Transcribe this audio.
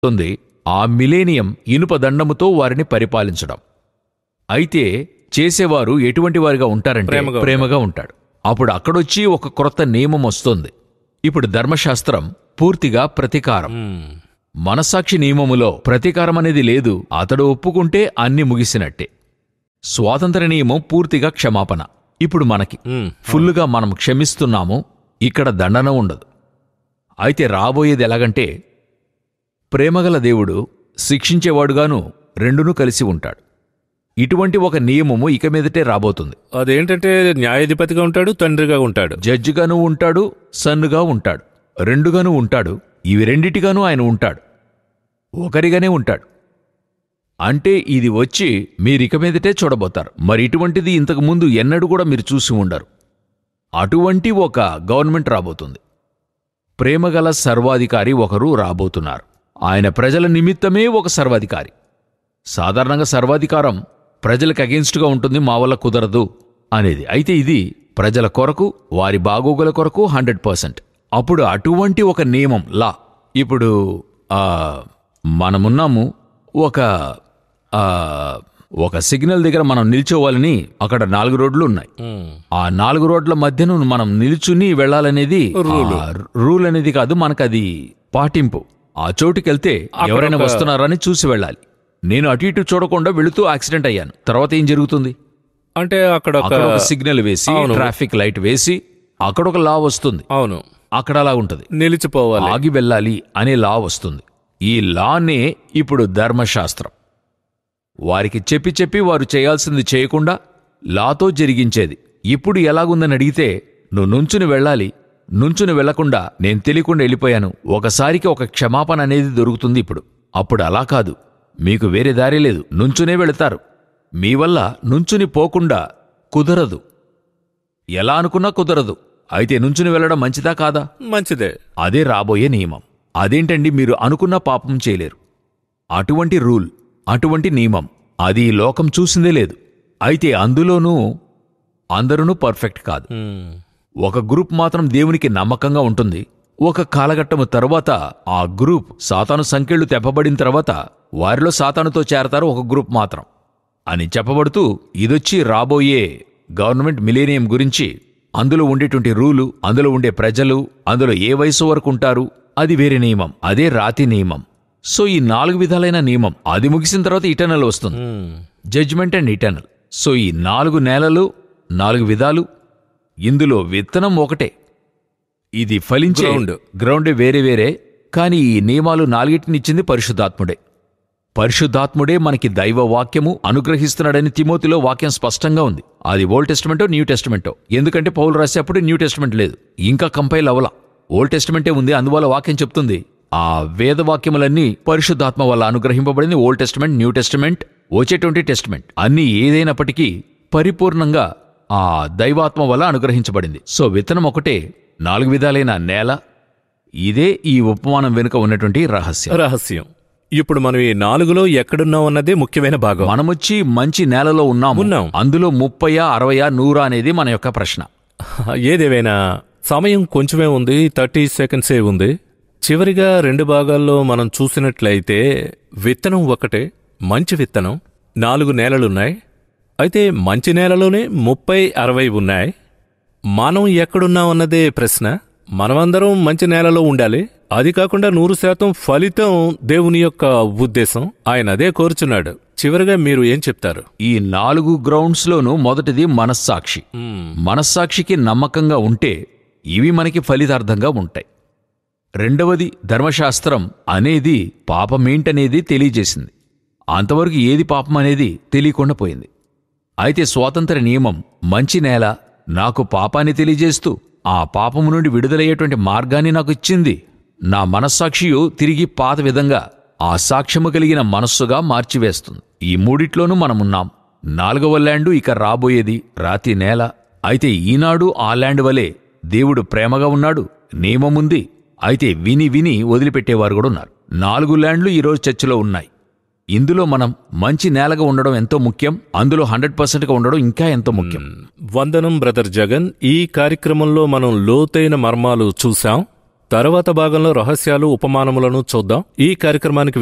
ఉంది ఆ మిలేనియం ఇనుప దండముతో వారిని పరిపాలించడం అయితే చేసేవారు ఎటువంటి వారిగా ఉంటారంటే ప్రేమగా ప్రేమగా ఉంటాడు అప్పుడు అక్కడొచ్చి ఒక క్రొత్త నియమం వస్తుంది ఇప్పుడు ధర్మశాస్త్రం పూర్తిగా ప్రతీకారం మ్మ్. మనసాక్షి నియమములో ప్రతీకారం అనేది లేదు అతడు ఒప్పుకుంటే అన్ని ముగిసినట్టే స్వాతంత్ర నియమం పూర్తిగా క్షమాపణ ఇప్పుడు మనకి మ్మ్. ఫుల్లుగా మనం క్షమిస్తున్నాము ఇక్కడ దండన ఉండదు అయితే రాబోయేది ఎలాగంటే ప్రేమగల దేవుడు శిక్షించేవాడుగాను రెండునూ కలిసి ఉంటాడు ఇటువంటి ఒక నియమము ఇక మీదటే రాబోతుంది అదేంటంటే న్యాయాధిపతిగా ఉంటాడు తండ్రిగా ఉంటాడు జడ్జిగాను ఉంటాడు సన్నుగా ఉంటాడు రెండుగాను ఉంటాడు ఇవి రెండిటిగాను ఆయన ఉంటాడు ఒకరిగానే ఉంటాడు అంటే ఇది వచ్చి మీరిక మీదటే చూడబోతారు మరి ఇటువంటిది ఇంతకు ముందు ఎన్నడూ కూడా మీరు చూసి ఉండరు అటువంటి ఒక గవర్నమెంట్ రాబోతుంది ప్రేమగల సర్వాధికారి ఒకరు రాబోతున్నారు ఆయన ప్రజల నిమిత్తమే ఒక సర్వాధికారి సాధారణంగా సర్వాధికారం ప్రజలకు అగెన్స్ట్గా ఉంటుంది మా వల్ల కుదరదు అనేది అయితే ఇది ప్రజల కొరకు వారి బాగోగుల కొరకు హండ్రెడ్ పర్సెంట్ అప్పుడు అటువంటి ఒక నియమం లా ఇప్పుడు ఆ, మనమున్నాము ఒక ఆ, ఒక సిగ్నల్ దగ్గర మనం నిల్చోవాలని అక్కడ నాలుగు రోడ్లు ఉన్నాయి మ్మ్. ఆ నాలుగు రోడ్ల మధ్యను మనం నిల్చుని వెళ్ళాలనేది ఆ రూల్ అనేది కాదు మనకది పాటింపు ఆ చోటుకెళ్తే ఎవరైనా వస్తున్నారని చూసి వెళ్ళాలి నేను అటు ఇటు చూడకుండా వెళుతూ యాక్సిడెంట్ అయ్యాను తర్వాత ఏం జరుగుతుంది అంటే అక్కడ ఒక అక్కడ ఒక సిగ్నల్ వేసి ట్రాఫిక్ లైట్ వేసి అక్కడ ఒక లా వస్తుంది అవును అక్కడ అలా ఉంటుంది నిలిచిపోవాలి ఆగి వెళ్ళాలి అనే లా వస్తుంది ఈ లానే ఇప్పుడు ధర్మశాస్త్రం వారికి చెప్పి చెప్పి వారు చేయాల్సింది చేయకుండా లాతో జరిగించేది ఇప్పుడు ఎలాగుందని అడిగితే నువ్వు నుంచుని వెళ్ళాలి నుంచుని వెళ్లకుండా నేను తెలియకుండా వెళ్ళిపోయాను ఒకసారికి ఒక క్షమాపణ అనేది దొరుకుతుంది ఇప్పుడు అప్పుడు అలా కాదు మీకు వేరే దారి లేదు నుంచునే వెళతారు మీ వల్ల నుంచుని పోకుండా కుదరదు ఎలా అనుకున్నా కుదరదు అయితే నుంచుని వెళ్ళడం మంచిదా కాదా మంచిదే అదే రాబోయే నియమం అదేంటండి మీరు అనుకున్న పాపం చేయలేరు అటువంటి రూల్ అటువంటి నియమం అది ఈ లోకం చూసిందే లేదు అయితే అందులోనూ అందరూ పర్ఫెక్ట్ కాదు మ్మ్. ఒక గ్రూప్ మాత్రం దేవునికి నమ్మకంగా ఉంటుంది ఒక కాలఘట్టము తర్వాత ఆ గ్రూప్ సాతాను సంఖ్యలు తెప్పబడిన తర్వాత వారిలో సాతానుతో చేరతారు ఒక గ్రూప్ మాత్రం అని చెప్పబడుతూ ఇదొచ్చి రాబోయే గవర్నమెంట్ మిలేనియం గురించి అందులో ఉండేటువంటి రూలు అందులో ఉండే ప్రజలు అందులో ఏ వయసు వరకు ఉంటారు అది వేరే నియమం అదే రాతి నియమం సో ఈ నాలుగు విధాలైన నియమం అది ముగిసిన తర్వాత ఇటర్నల్ వస్తుంది మ్మ్. జడ్జ్మెంట్ అండ్ ఇటర్నల్ సో ఈ నాలుగు నేలలు నాలుగు విధాలు ఇందులో విత్తనం ఒకటే ఇది ఫలించే Ground. గ్రౌండ్ వేరే వేరే కానీ ఈ నియమాలు నాలుగిటినిచ్చింది పరిశుద్ధాత్ముడే పరిశుద్ధాత్ముడే మనకి దైవ వాక్యము అనుగ్రహిస్తున్నాడని తిమోతిలో వాక్యం స్పష్టంగా ఉంది అది ఓల్డ్ టెస్టమెంటో న్యూ టెస్టమెంటో ఎందుకంటే పౌలు రాసేప్పుడు న్యూ టెస్టమెంట్ లేదు ఇంకా కంపైల్ అవలా ఓల్డ్ టెస్టమెంటే ఉంది అందువల్ల వాక్యం చెప్తుంది ఆ వేదవాక్యములన్నీ పరిశుద్ధాత్మ వల్ల అనుగ్రహింపబడింది ఓల్డ్ టెస్టమెంట్ న్యూ టెస్టమెంట్ వచ్చేటువంటి టెస్టమెంట్ అన్నీ ఏదైనప్పటికీ పరిపూర్ణంగా ఆ దైవాత్మ వల్ల అనుగ్రహించబడింది సో విత్తనం ఒకటే నాలుగు విధాలైన నేల ఇదే ఈ ఉపమానం వెనుక ఉన్నటువంటి రహస్యం రహస్యం ఇప్పుడు మనం ఈ నాలుగులో ఎక్కడున్నాం అన్నదే ముఖ్యమైన భాగం మనమొచ్చి మంచి నేలలో ఉన్నాము ఉన్నాం. అందులో ముప్పయా అరవయా నూరా అనేది మన యొక్క ప్రశ్న ఏదేవైనా సమయం కొంచెమే ఉంది థర్టీ సెకండ్సే ఉంది చివరిగా రెండు భాగాల్లో మనం చూసినట్లయితే విత్తనం ఒకటే మంచి విత్తనం నాలుగు నేలలున్నాయి అయితే మంచి నేలలోనే ముప్పై అరవై ఉన్నాయి మనం ఎక్కడున్నాం అన్నదే ప్రశ్న మనమందరం మంచి నేలలో ఉండాలి అది కాకుండా నూరు శాతం ఫలితం దేవుని యొక్క ఉద్దేశం ఆయన అదే కోరుచున్నాడు చివరిగా మీరు ఏం చెప్తారు ఈ నాలుగు గ్రౌండ్స్ లోనూ మొదటిది మనస్సాక్షి మనస్సాక్షికి నమ్మకంగా ఉంటే ఇవి మనకి ఫలితార్థంగా ఉంటాయి రెండవది ధర్మశాస్త్రం అనేది పాపమేంటనేది తెలియజేసింది అంతవరకు ఏది పాపం అనేది తెలియకుండా పోయింది అయితే స్వాతంత్ర నియమం మంచి నేల నాకు పాపాన్ని తెలియజేస్తూ ఆ పాపము నుండి విడుదలయ్యేటువంటి మార్గాన్ని నాకు ఇచ్చింది నా మనస్సాక్షియు తిరిగి పాత విధంగా ఆ సాక్ష్యము కలిగిన మనస్సుగా మార్చివేస్తుంది ఈ మూడిట్లోనూ మనమున్నాం నాలుగవ ల్యాండు ఇక రాబోయేది రాతి నేల అయితే ఈనాడు ఆ ల్యాండ్ వలె దేవుడు ప్రేమగా ఉన్నాడు నియమముంది అయితే విని విని వదిలిపెట్టేవారు కూడా ఉన్నారు నాలుగు ల్యాండ్లు ఈరోజు చర్చిలో ఉన్నాయి ఇందులో మనం మంచి నేలగా ఉండడం ఎంతో ముఖ్యం అందులో హండ్రెడ్ పర్సెంట్గా ఉండడం ఇంకా ఎంతో ముఖ్యం వందనం బ్రదర్ జగన్ ఈ కార్యక్రమంలో మనం లోతైన మర్మాలు చూశాం తర్వాత భాగంలో రహస్యాలు ఉపమానములను చూద్దాం ఈ కార్యక్రమానికి